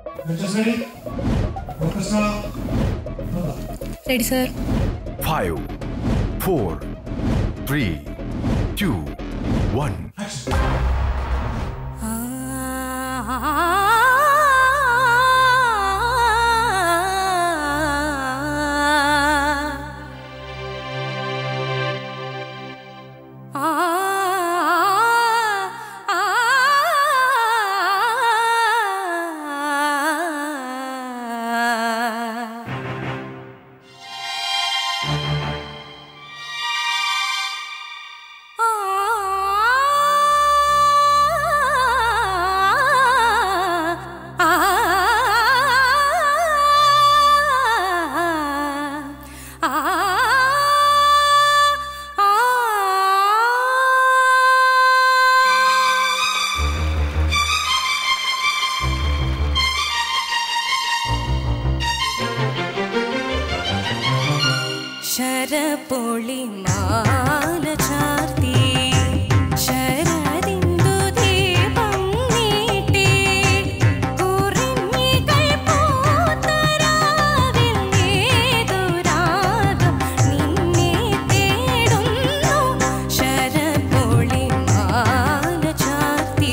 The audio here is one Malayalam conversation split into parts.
ready? Orchestra. Ready sir Five, four, three, two, one. Action. ശരപൊളി മാല ചാർത്തി ശരദിന്ദു ദീപം നീട്ടി കുറിഞ്ഞികൾ പൂത്തരാവിൽ ഏതു രാഗം നിന്നെ തേടുന്നു ശരപൊളി മാല ചാർത്തി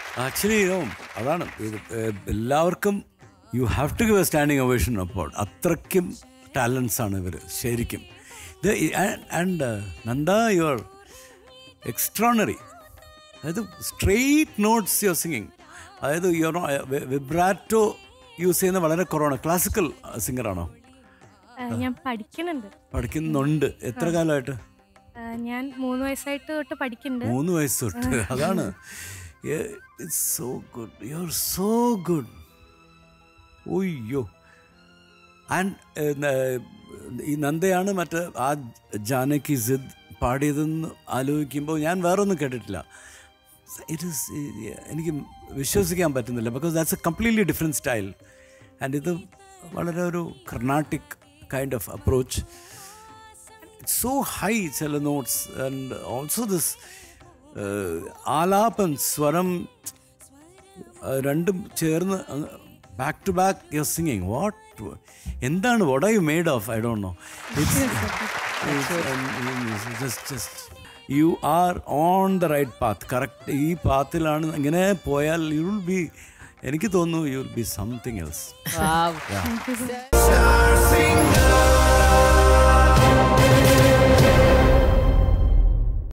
ആക്ച്വലി അതാണ് ഇത് ഏഹ്, എല്ലാവർക്കും you have to give a standing ovation അപ്പോൾ അത്രയ്ക്കും ടാലൻസ് ആണ് ഇവർ ശരിക്കും ഇത് and Nanda you are extraordinary അതായത് സ്ട്രെയിറ്റ് നോട്ട്സ് യുവർ സിംഗിങ് അതായത് യുവർ വിബ്രാറ്റോ യൂസ് ചെയ്യുന്ന വളരെ കുറവാണ് ക്ലാസിക്കൽ സിംഗറാണോ ആ, ഞാൻ പഠിക്കുന്നുണ്ട് പഠിക്കുന്നുണ്ട് എത്ര കാലമായിട്ട് ആ, ഞാൻ മൂന്ന് വയസ്സായിട്ട് തൊട്ട് പഠിക്കുന്നുണ്ട് മൂന്ന് വയസ്സ് തൊട്ട് അതാണ് it's so good you are so good ഒയ്യോ ആൻഡ് ഈ നന്ദയാണ് മറ്റേ ആ ജാനകി സിദ് പാടിയതെന്ന് ആലോചിക്കുമ്പോൾ ഞാൻ വേറൊന്നും കേട്ടിട്ടില്ല ഇറ്റ് ഇസ് എനിക്ക് വിശ്വസിക്കാൻ പറ്റുന്നില്ല because that's a completely different style and ഇത് വളരെ ഒരു Carnatic kind of approach it's so high ചില നോട്ട്സ് ആൻഡ് ഓൾസോ ദിസ് ആലാപം സ്വരം uh, രണ്ടും ചേർന്ന് back to back your singing what എന്താണ് what are you made of I don't know just just you are on the right path correct ഈ പാത്തിലാണ് ഇങ്ങനെ പോയാൽ യു വിൽ ബി എനിക്ക് തോന്നുന്നു you will be something else Wow. Singer.